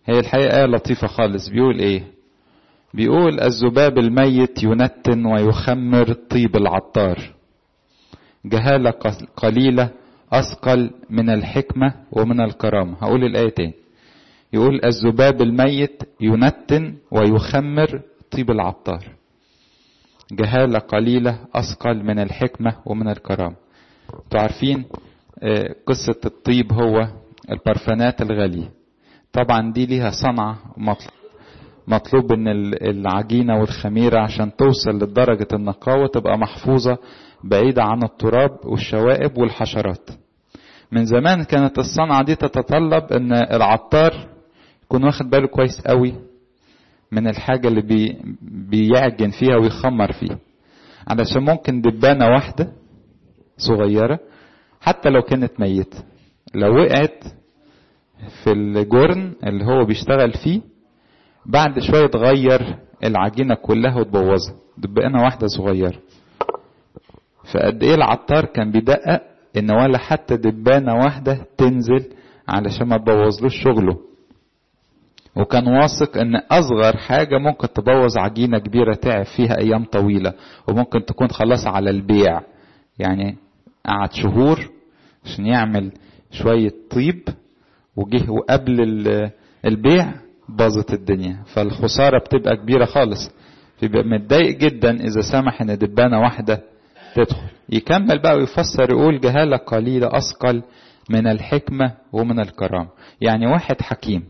هي الحقيقة آية لطيفة خالص بيقول ايه بيقول الذباب الميت ينتن ويخمر طيب العطار جهالة قليلة أثقل من الحكمة ومن الكرامة هقول الآية تاني يقول الذباب الميت ينتن ويخمر طيب العطار جهالة قليلة أثقل من الحكمة ومن الكرامة انتوا عارفين قصة الطيب هو البرفانات الغالية طبعا دي ليها صنعة مطلوب ان العجينة والخميرة عشان توصل لدرجة النقاوة تبقى محفوظة بعيدة عن التراب والشوائب والحشرات من زمان كانت الصنعة دي تتطلب ان العطار يكون واخد باله كويس قوي من الحاجة اللي بي بيعجن فيها ويخمر فيها علشان ممكن دبانة واحدة صغيرة حتى لو كانت ميتة لو وقعت في الجرن اللي هو بيشتغل فيه بعد شوية تغير العجينة كلها وتبوظها دبانة واحدة صغيرة فقد ايه العطار كان بيدقق ان ولا حتى دبانة واحدة تنزل علشان ما تبوظلوش شغله وكان واثق ان اصغر حاجة ممكن تبوظ عجينة كبيرة تعب فيها ايام طويلة وممكن تكون خلاص على البيع يعني قعد شهور عشان يعمل شوية طيب وجه وقبل البيع باظت الدنيا فالخسارة بتبقى كبيرة خالص بيبقى متضايق جدا اذا سمح ان دبانة واحدة تدخل يكمل بقى ويفسر يقول جهالة قليلة اثقل من الحكمة ومن الكرامة يعني واحد حكيم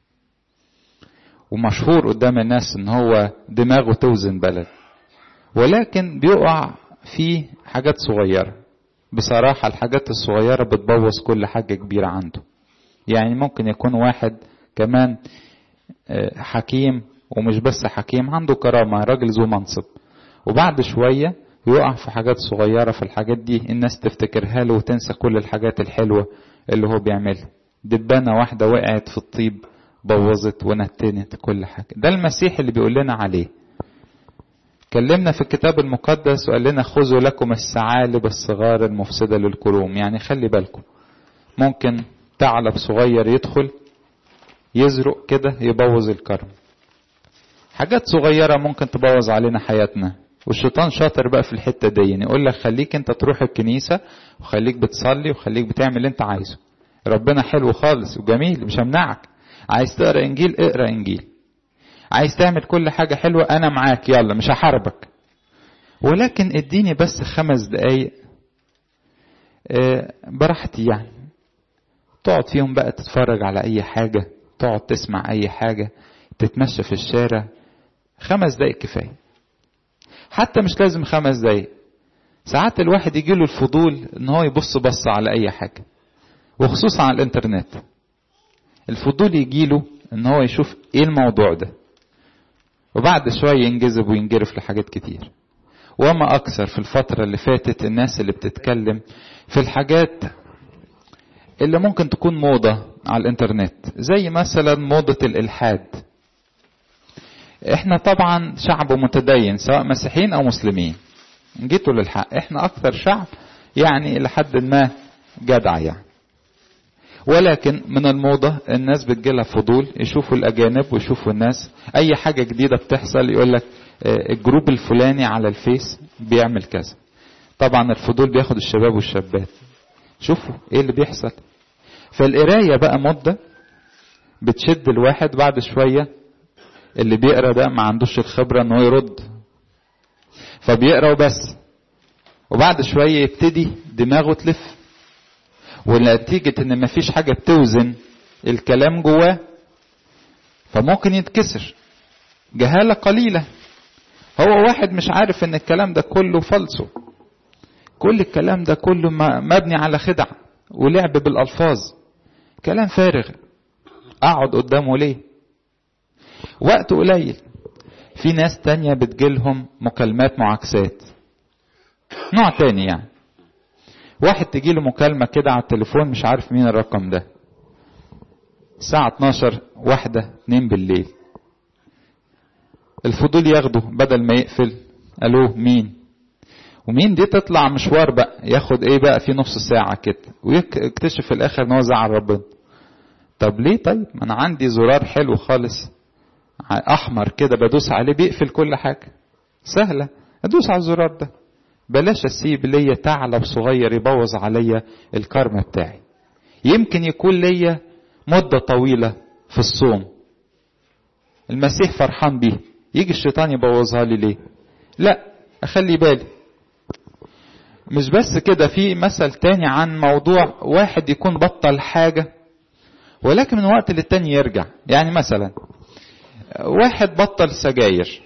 ومشهور قدام الناس ان هو دماغه توزن بلد ولكن بيقع في حاجات صغيرة بصراحة الحاجات الصغيرة بتبوظ كل حاجة كبيرة عنده يعني ممكن يكون واحد كمان حكيم ومش بس حكيم عنده كرامة راجل ذو منصب وبعد شوية يقع في حاجات صغيرة في الحاجات دي الناس تفتكرها له وتنسى كل الحاجات الحلوة اللي هو بيعملها دبانة واحدة وقعت في الطيب بوظت ونتنت كل حاجة ده المسيح اللي بيقول لنا عليه كلمنا في الكتاب المقدس وقال لنا خذوا لكم الثعالب الصغار المفسدة للكروم يعني خلي بالكم ممكن ثعلب صغير يدخل يزرق كده يبوظ الكرم حاجات صغيرة ممكن تبوظ علينا حياتنا والشيطان شاطر بقى في الحتة دي يعني يقول لك خليك انت تروح الكنيسة وخليك بتصلي وخليك بتعمل اللي انت عايزه ربنا حلو خالص وجميل مش همنعك عايز تقرا انجيل اقرا انجيل عايز تعمل كل حاجة حلوة انا معاك يلا مش هحاربك ولكن اديني بس خمس دقايق اه براحتي يعني تقعد فيهم بقى تتفرج على اي حاجة تقعد تسمع اي حاجة تتمشى في الشارع خمس دقايق كفاية حتى مش لازم خمس دقايق ساعات الواحد يجيله الفضول ان هو يبص بص على اي حاجة وخصوصا على الانترنت الفضول يجيله ان هو يشوف ايه الموضوع ده وبعد شوية ينجذب وينجرف لحاجات كتير وما اكثر في الفترة اللي فاتت الناس اللي بتتكلم في الحاجات اللي ممكن تكون موضة على الانترنت زي مثلا موضة الالحاد احنا طبعا شعب متدين سواء مسيحيين او مسلمين جيتوا للحق احنا اكثر شعب يعني لحد ما جدع يعني ولكن من الموضة الناس بتجيلها فضول يشوفوا الأجانب ويشوفوا الناس أي حاجة جديدة بتحصل يقول لك الجروب الفلاني على الفيس بيعمل كذا طبعا الفضول بياخد الشباب والشابات شوفوا ايه اللي بيحصل فالقراية بقى مدة بتشد الواحد بعد شوية اللي بيقرا ده ما عندوش الخبرة ان هو يرد فبيقرا وبس وبعد شوية يبتدي دماغه تلف ونتيجة ان مفيش حاجة بتوزن الكلام جواه فممكن يتكسر جهالة قليلة هو واحد مش عارف ان الكلام ده كله فلسو كل الكلام ده كله مبني على خدع ولعب بالألفاظ كلام فارغ اقعد قدامه ليه وقت قليل في ناس تانية بتجيلهم مكالمات معاكسات نوع تاني يعني واحد تجيله مكالمة كده على التليفون مش عارف مين الرقم ده الساعة 12 واحدة اتنين بالليل الفضول ياخده بدل ما يقفل الو مين ومين دي تطلع مشوار بقى ياخد ايه بقى في نص ساعة كده ويكتشف في الاخر ان هو زعل ربنا طب ليه طيب ما انا عندي زرار حلو خالص احمر كده بدوس عليه بيقفل كل حاجه سهله ادوس على الزرار ده بلاش اسيب ليا ثعلب صغير يبوظ عليا الكرم بتاعي يمكن يكون ليا مده طويله في الصوم المسيح فرحان بيه يجي الشيطان يبوظها لي ليه لا اخلي بالي مش بس كده في مثل تاني عن موضوع واحد يكون بطل حاجة ولكن من وقت للتاني يرجع يعني مثلا واحد بطل سجاير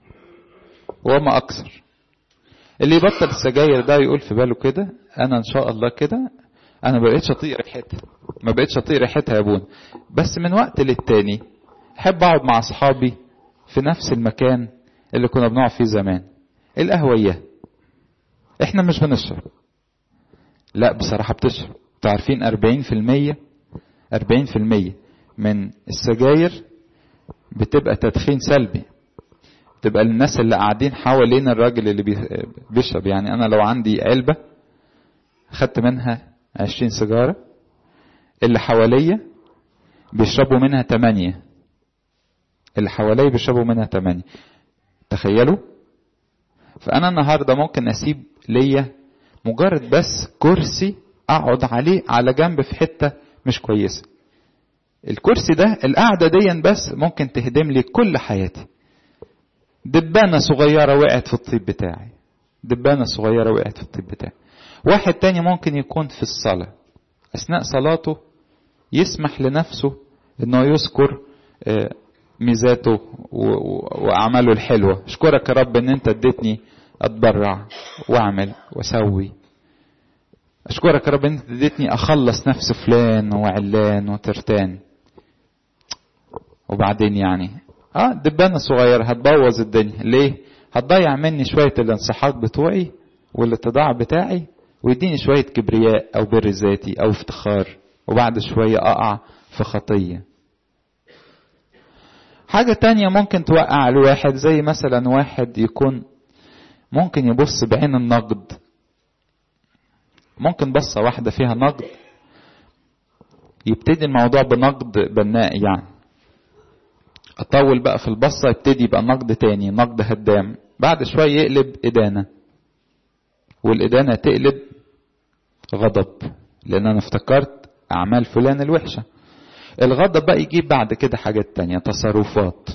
وما أكثر اللي يبطل السجاير ده يقول في باله كده أنا إن شاء الله كده أنا ما بقتش أطيق ريحتها ما بقتش أطيق ريحتها يا ابونا بس من وقت للتاني أحب أقعد مع أصحابي في نفس المكان اللي كنا بنقعد فيه زمان القهوية احنا مش بنشرب لا بصراحة بتشرب تعرفين أربعين في المية أربعين في المية من السجاير بتبقى تدخين سلبي تبقى للناس اللي قاعدين حوالين الراجل اللي بيشرب يعني أنا لو عندي علبة خدت منها عشرين سيجارة اللي حواليا بيشربوا منها تمانية اللي حواليا بيشربوا منها تمانية تخيلوا فأنا النهاردة ممكن أسيب ليا مجرد بس كرسي أقعد عليه على جنب في حتة مش كويسة الكرسي ده القعدة دي بس ممكن تهدم لي كل حياتي دبانة صغيرة وقعت في الطيب بتاعي دبانة صغيرة وقعت في الطيب بتاعي واحد تاني ممكن يكون في الصلاة أثناء صلاته يسمح لنفسه أنه يذكر ميزاته وأعماله الحلوة أشكرك يا رب أن أنت اديتني أتبرع وأعمل وأسوي أشكرك يا رب أن أنت اديتني أخلص نفس فلان وعلان وترتان وبعدين يعني اه دبانة صغيرة هتبوظ الدنيا ليه هتضيع مني شوية الانصحاق بتوعي والاتضاع بتاعي ويديني شوية كبرياء أو بر ذاتي أو افتخار وبعد شوية أقع في خطية حاجة تانية ممكن توقع الواحد زي مثلا واحد يكون ممكن يبص بعين النقد ممكن بصة واحدة فيها نقد يبتدي الموضوع بنقد بناء يعني أطول بقى في البصة يبتدي يبقى نقد تاني نقد هدام بعد شوية يقلب إدانة والإدانة تقلب غضب لأن أنا افتكرت أعمال فلان الوحشة الغضب بقى يجيب بعد كده حاجات تانية تصرفات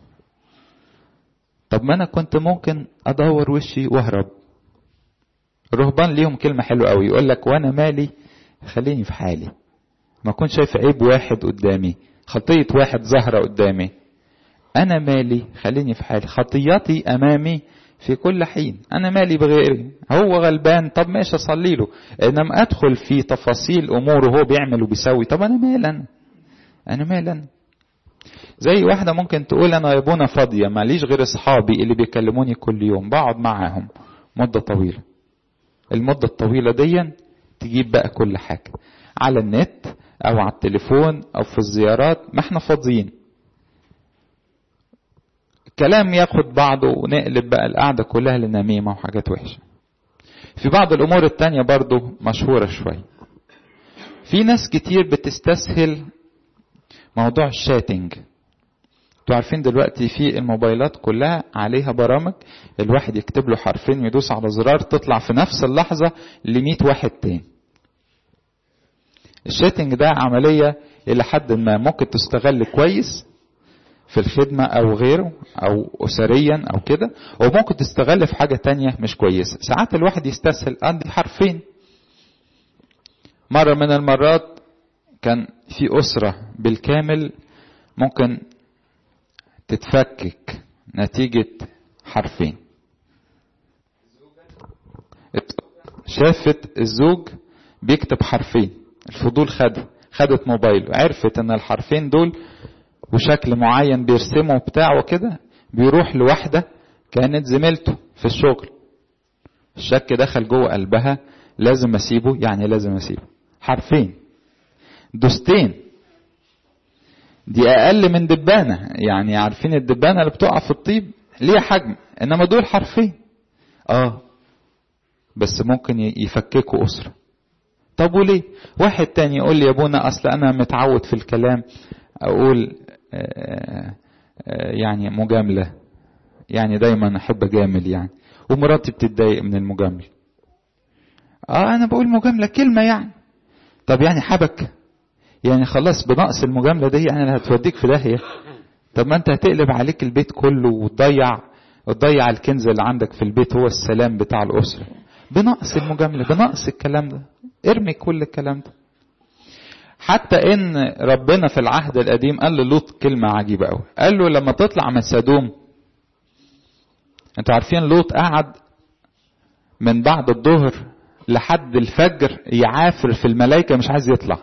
طب ما أنا كنت ممكن أدور وشي وأهرب الرهبان ليهم كلمة حلوة قوي يقول لك وأنا مالي خليني في حالي ما كنت شايف عيب واحد قدامي خطية واحد ظاهرة قدامي أنا مالي خليني في حالي خطيتي أمامي في كل حين أنا مالي بغيري هو غلبان طب ماشي أصلي له إنما أدخل في تفاصيل أموره هو بيعمل وبيسوي طب أنا مال أنا أنا مال أنا زي واحدة ممكن تقول أنا يا ابونا فاضية ماليش غير أصحابي اللي بيكلموني كل يوم بقعد معاهم مدة طويلة المدة الطويلة دي تجيب بقى كل حاجة على النت أو على التليفون أو في الزيارات ما احنا فاضيين كلام ياخد بعضه ونقلب بقى القعدة كلها لنميمة وحاجات وحشة في بعض الأمور التانية برضو مشهورة شوية في ناس كتير بتستسهل موضوع الشاتنج انتوا عارفين دلوقتي في الموبايلات كلها عليها برامج الواحد يكتب له حرفين ويدوس على زرار تطلع في نفس اللحظة ل 100 واحد تاني الشاتنج ده عملية إلى حد ما ممكن تستغل كويس في الخدمة أو غيره أو أسريا أو كده وممكن تستغل في حاجة تانية مش كويسة ساعات الواحد يستسهل عندي حرفين مرة من المرات كان في أسرة بالكامل ممكن تتفكك نتيجة حرفين شافت الزوج بيكتب حرفين الفضول خدها خدت موبايله عرفت ان الحرفين دول وشكل معين بيرسمه بتاعه كده بيروح لواحدة كانت زميلته في الشغل الشك دخل جوه قلبها لازم اسيبه يعني لازم اسيبه حرفين دوستين دي اقل من دبانة يعني عارفين الدبانة اللي بتقع في الطيب ليها حجم انما دول حرفين اه بس ممكن يفككوا اسرة طب وليه واحد تاني يقول لي يا ابونا اصل انا متعود في الكلام اقول آآ آآ يعني مجاملة يعني دايما احب اجامل يعني ومراتي بتتضايق من المجاملة اه انا بقول مجاملة كلمة يعني طب يعني حبك يعني خلاص بنقص المجاملة دي يعني اللي هتوديك في داهية طب ما انت هتقلب عليك البيت كله وتضيع وتضيع الكنز اللي عندك في البيت هو السلام بتاع الأسرة بنقص المجاملة بنقص الكلام ده ارمي كل الكلام ده حتى ان ربنا في العهد القديم قال للوط كلمة عجيبة قوي قال له لما تطلع من سدوم انتوا عارفين لوط قعد من بعد الظهر لحد الفجر يعافر في الملائكة مش عايز يطلع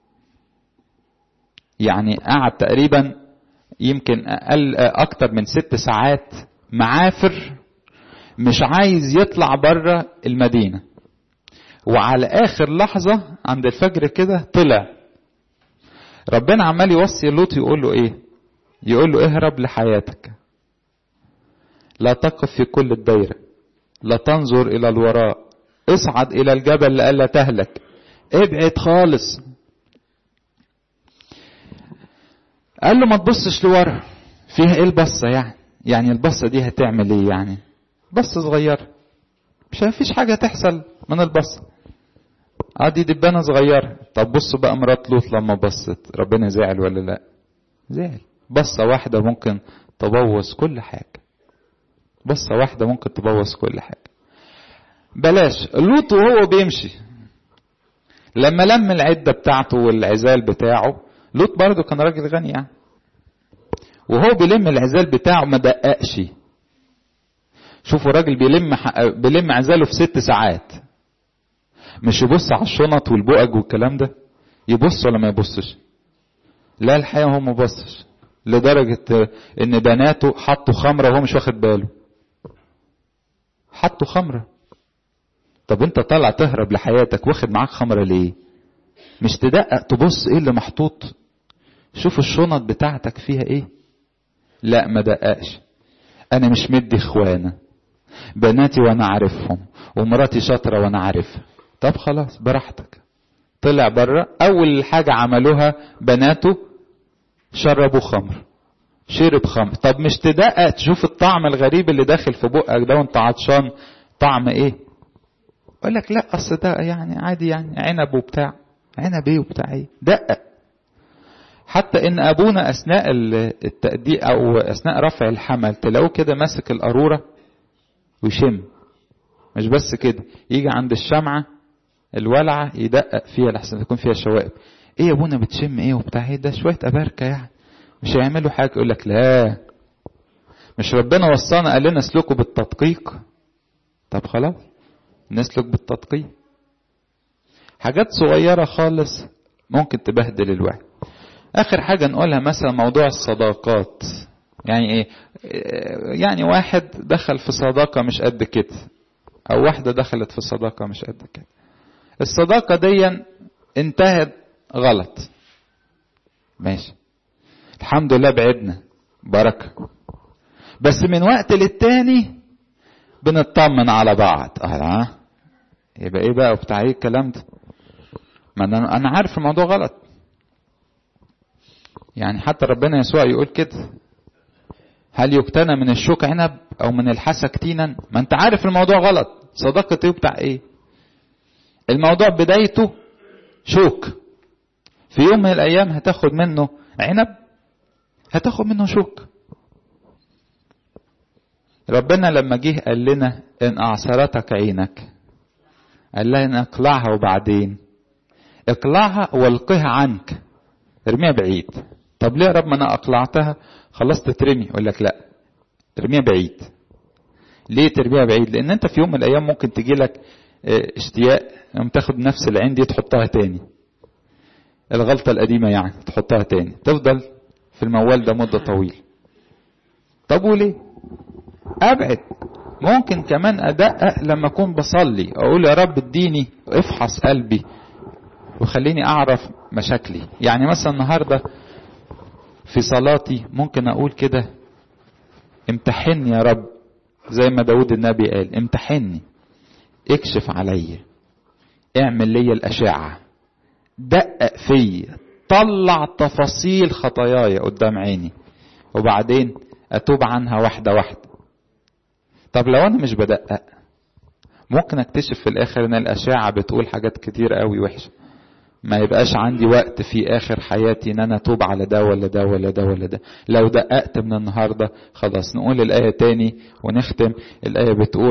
يعني قعد تقريبا يمكن أقل أكتر من ست ساعات معافر مش عايز يطلع بره المدينة وعلى آخر لحظة عند الفجر كده طلع ربنا عمال يوصي لوط يقول له إيه يقول له اهرب لحياتك لا تقف في كل الدايرة لا تنظر إلى الوراء اصعد إلى الجبل لئلا تهلك ابعد خالص قال له ما تبصش لورا فيها ايه البصة يعني يعني البصة دي هتعمل ايه يعني بصة صغيرة مش مفيش حاجة تحصل من البصة اه دي دبانة صغيرة طب بصوا بقى مرات لوط لما بصت ربنا زعل ولا لا زعل بصة واحدة ممكن تبوظ كل حاجة بصة واحدة ممكن تبوظ كل حاجة بلاش لوط وهو بيمشي لما لم العدة بتاعته والعزال بتاعه لوط برضه كان راجل غني يعني وهو بيلم العزال بتاعه ما دققش شوفوا راجل بيلم بيلم عزاله في ست ساعات مش يبص على الشنط والبؤج والكلام ده يبص ولا ما يبصش لا الحقيقه هو ما بصش لدرجه ان بناته حطوا خمره وهو مش واخد باله حطوا خمره طب انت طالع تهرب لحياتك واخد معاك خمره ليه مش تدقق تبص ايه اللي محطوط شوف الشنط بتاعتك فيها ايه لا ما دققش انا مش مدي اخوانا بناتي وانا عارفهم ومراتي شاطره وانا عارفها طب خلاص براحتك طلع بره اول حاجه عملوها بناته شربوا خمر شرب خمر طب مش تدقق تشوف الطعم الغريب اللي داخل في بقك ده وانت عطشان طعم ايه يقول لك لا اصل ده يعني عادي يعني عنب وبتاع عنب ايه وبتاع ايه دقق حتى ان ابونا اثناء التأديق او اثناء رفع الحمل تلاقوه كده ماسك القارورة ويشم مش بس كده يجي عند الشمعة الولعة يدقق فيها لحسن تكون فيها شوائب ايه يا ابونا بتشم ايه وبتاع ايه ده شوية اباركة يعني مش هيعملوا حاجة يقول لك لا مش ربنا وصانا قال لنا اسلكوا بالتدقيق طب خلاص نسلك بالتدقيق حاجات صغيرة خالص ممكن تبهدل الواحد اخر حاجة نقولها مثلا موضوع الصداقات يعني ايه يعني واحد دخل في صداقة مش قد كده او واحدة دخلت في صداقة مش قد كده الصداقة دي انتهت غلط ماشي الحمد لله بعدنا بركة بس من وقت للتاني بنطمن على بعض اه يبقى ايه بقى وبتاع ايه الكلام ده ما انا انا عارف الموضوع غلط يعني حتى ربنا يسوع يقول كده هل يقتنى من الشوك عنب او من الحسك تينا ما انت عارف الموضوع غلط صداقة ايه بتاع ايه الموضوع بدايته شوك في يوم من الايام هتاخد منه عنب هتاخد منه شوك ربنا لما جه قال لنا ان اعصرتك عينك قال لنا اقلعها وبعدين اقلعها والقها عنك ارميها بعيد طب ليه يا رب ما انا اقلعتها خلاص تترمي يقول لك لا ارميها بعيد ليه ترميها بعيد لان انت في يوم من الايام ممكن تجي لك اشتياق يوم تاخد نفس العين دي تحطها تاني الغلطة القديمة يعني تحطها تاني تفضل في الموال ده مدة طويلة طب وليه ابعد ممكن كمان ادقق لما اكون بصلي اقول يا رب اديني افحص قلبي وخليني اعرف مشاكلي يعني مثلا النهاردة في صلاتي ممكن اقول كده امتحني يا رب زي ما داود النبي قال امتحني اكشف عليا اعمل لي الأشعة دقق فيا طلع تفاصيل خطاياي قدام عيني وبعدين أتوب عنها واحدة واحدة طب لو أنا مش بدقق ممكن اكتشف في الاخر ان الاشعه بتقول حاجات كتير قوي وحشه ما يبقاش عندي وقت في اخر حياتي ان انا اتوب على ده ولا ده ولا ده ولا ده لو دققت من النهارده خلاص نقول الايه تاني ونختم الايه بتقول